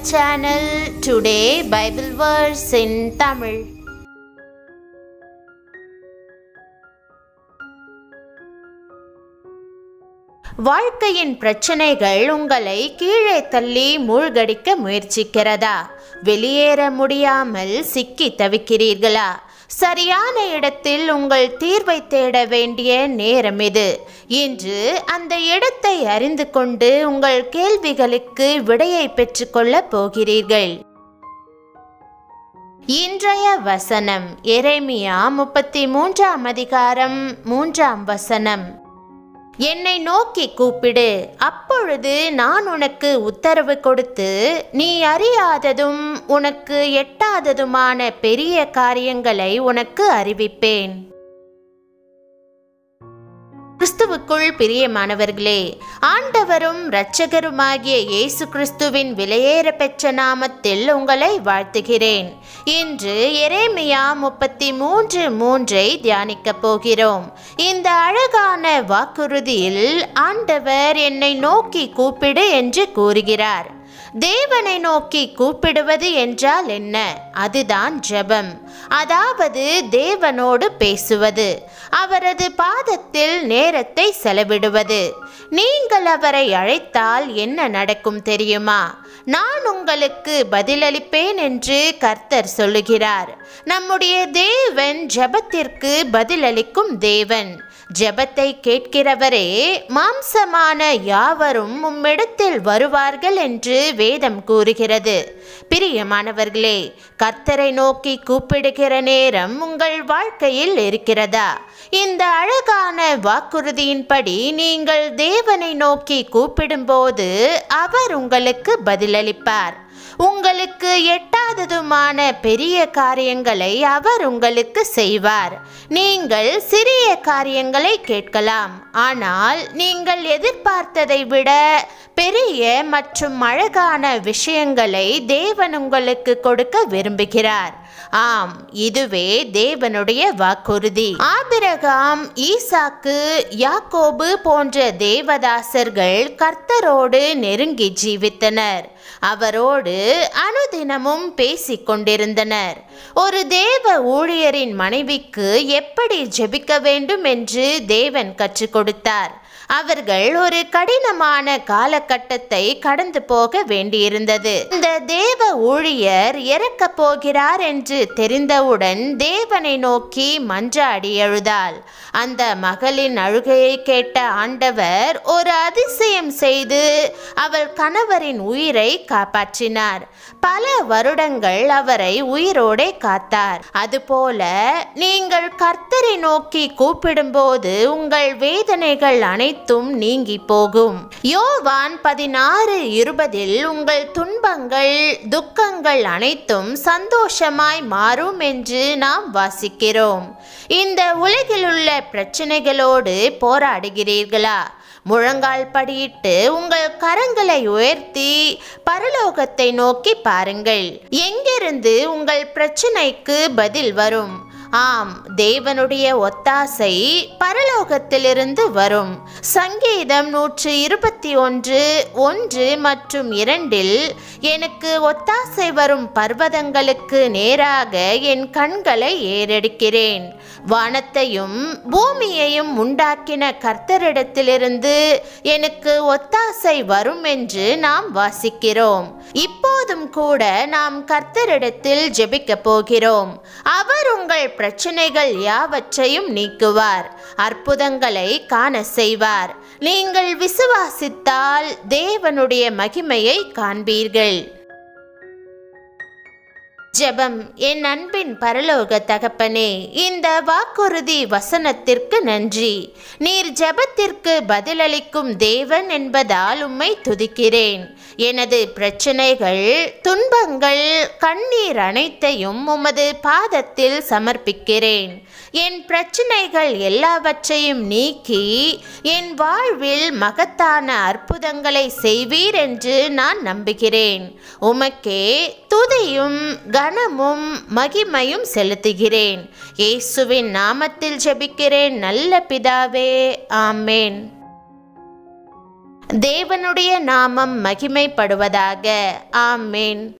channel Today Bible Verse in Tamil. வாழ்க்கையின் பிரச்சனைகள் உங்களை கீழே தள்ளி மூழ்கடிக்க முயற்சிக்கிறதா வெளியேற முடியாமல் சிக்கி தவிக்கிறீர்களா சரியான இடத்தில் உங்கள் தீர்வை தேட வேண்டிய நேரம் இது இன்று அந்த இடத்தை அறிந்து கொண்டு உங்கள் கேள்விகளுக்கு விடையை பெற்றுக்கொள்ளப் போகிறீர்கள் இன்றைய வசனம் எரேமியா முப்பத்தி மூன்றாம் அதிகாரம் மூன்றாம் வசனம் என்னை நோக்கி கூப்பிடு அப்பொழுது நான் உனக்கு உத்தரவு கொடுத்து நீ அறியாததும் உனக்கு எட்டாததுமான பெரிய காரியங்களை உனக்கு அறிவிப்பேன் கிறிஸ்துவுக்குள் பிரியமானவர்களே ஆண்டவரும் இரட்சகருமாகிய இயேசு கிறிஸ்துவின் விலையேற பெற்ற நாமத்தில் உங்களை வாழ்த்துகிறேன் இன்று எரேமியா முப்பத்தி மூன்று மூன்றை தியானிக்கப் போகிறோம் இந்த அழகான வாக்குறுதியில் ஆண்டவர் என்னை நோக்கி கூப்பிடு என்று கூறுகிறார் தேவனை நோக்கி கூப்பிடுவது என்றால் என்ன அதுதான் ஜெபம் அதாவது தேவனோடு பேசுவது அவரது பாதத்தில் நேரத்தை செலவிடுவது நீங்கள் அவரை அழைத்தால் என்ன நடக்கும் தெரியுமா நான் உங்களுக்கு பதிலளிப்பேன் என்று கர்த்தர் சொல்லுகிறார் நம்முடைய தேவன் ஜெபத்திற்கு பதிலளிக்கும் தேவன் ஜெபத்தை கேட்கிறவரே மாம்சமான யாவரும் உம்மிடத்தில் வருவார்கள் என்று வேதம் கூறுகிறது பிரியமானவர்களே கர்த்தரை நோக்கி கூப்பிடுகிற நேரம் உங்கள் வாழ்க்கையில் இருக்கிறதா இந்த அழகான வாக்குறுதியின்படி நீங்கள் தேவனை நோக்கி கூப்பிடும்போது அவர் உங்களுக்கு பதிலளிப்பார் உங்களுக்கு எட்டாததுமான பெரிய காரியங்களை அவர் உங்களுக்கு செய்வார் நீங்கள் சிறிய காரியங்களை கேட்கலாம் ஆனால் நீங்கள் எதிர்பார்த்ததை விட பெரிய மற்றும் அழகான விஷயங்களை தேவன் உங்களுக்கு கொடுக்க விரும்புகிறார் ஆம் இதுவே தேவனுடைய வாக்குறுதி ஆபிரகாம் ஈசாக்கு யாக்கோபு போன்ற தேவதாசர்கள் கர்த்தரோடு நெருங்கி ஜீவித்தனர் அவரோடு அனுதினமும் பேசிக் கொண்டிருந்தனர் ஒரு தேவ ஊழியரின் மனைவிக்கு எப்படி ஜெபிக்க வேண்டும் என்று தேவன் கற்றுக் கொடுத்தார் அவர்கள் ஒரு கடினமான காலகட்டத்தை கடந்து போக வேண்டியிருந்தது இந்த தேவ ஊழியர் இறக்கப் போகிறார் என்று தெரிந்தவுடன் தேவனை நோக்கி மன்றாடி எழுதாள் அந்த மகளின் அழுகையை கேட்ட ஆண்டவர் ஒரு அதிசயம் செய்து அவள் கணவரின் உயிரை காப்பாற்றினார் பல வருடங்கள் அவரை உயிரோடே காத்தார் அதுபோல நீங்கள் கர்த்தரை நோக்கி கூப்பிடும்போது உங்கள் வேதனைகள் அனைத்தும் நீங்கி போகும் யோவான் பதினாறு இருபதில் உங்கள் துன்பங்கள் துக்கங்கள் அனைத்தும் சந்தோஷமாய் மாறும் என்று நாம் வாசிக்கிறோம் இந்த உலகிலுள்ள பிரச்சனைகளோடு போராடுகிறீர்களா முழங்கால் படியிட்டு உங்கள் கரங்களை உயர்த்தி பரலோகத்தை நோக்கி பாருங்கள் எங்கிருந்து உங்கள் பிரச்சனைக்கு பதில் வரும் ஆம் தேவனுடைய ஒத்தாசை பரலோகத்திலிருந்து வரும் சங்கீதம் நூற்று இருபத்தி ஒன்று ஒன்று மற்றும் இரண்டில் எனக்கு ஒத்தாசை வரும் பர்வதங்களுக்கு நேராக என் கண்களை ஏறெடுக்கிறேன் வானத்தையும் பூமியையும் உண்டாக்கின கர்த்தரிடத்திலிருந்து எனக்கு ஒத்தாசை வரும் என்று நாம் வாசிக்கிறோம் இப்போதும் கூட நாம் கர்த்தரிடத்தில் ஜெபிக்க போகிறோம் அவர் உங்கள் பிரச்சனைகள் யாவற்றையும் நீக்குவார் அற்புதங்களை காண செய்வார் நீங்கள் விசுவாசித்தால் தேவனுடைய மகிமையை காண்பீர்கள் ஜெபம் என் அன்பின் பரலோக தகப்பனே இந்த வாக்குறுதி வசனத்திற்கு நன்றி நீர் ஜெபத்திற்கு பதிலளிக்கும் தேவன் என்பதால் உம்மை துதிக்கிறேன் எனது பிரச்சனைகள் துன்பங்கள் கண்ணீர் அனைத்தையும் உமது பாதத்தில் சமர்ப்பிக்கிறேன் என் பிரச்சனைகள் எல்லாவற்றையும் நீக்கி என் வாழ்வில் மகத்தான அற்புதங்களை செய்வீர் என்று நான் நம்புகிறேன் உமக்கே துதியும் கனமும் மகிமையும் செலுத்துகிறேன் இயேசுவின் நாமத்தில் ஜெபிக்கிறேன் நல்ல பிதாவே ஆமேன் தேவனுடைய நாமம் மகிமைப்படுவதாக ஆமேன்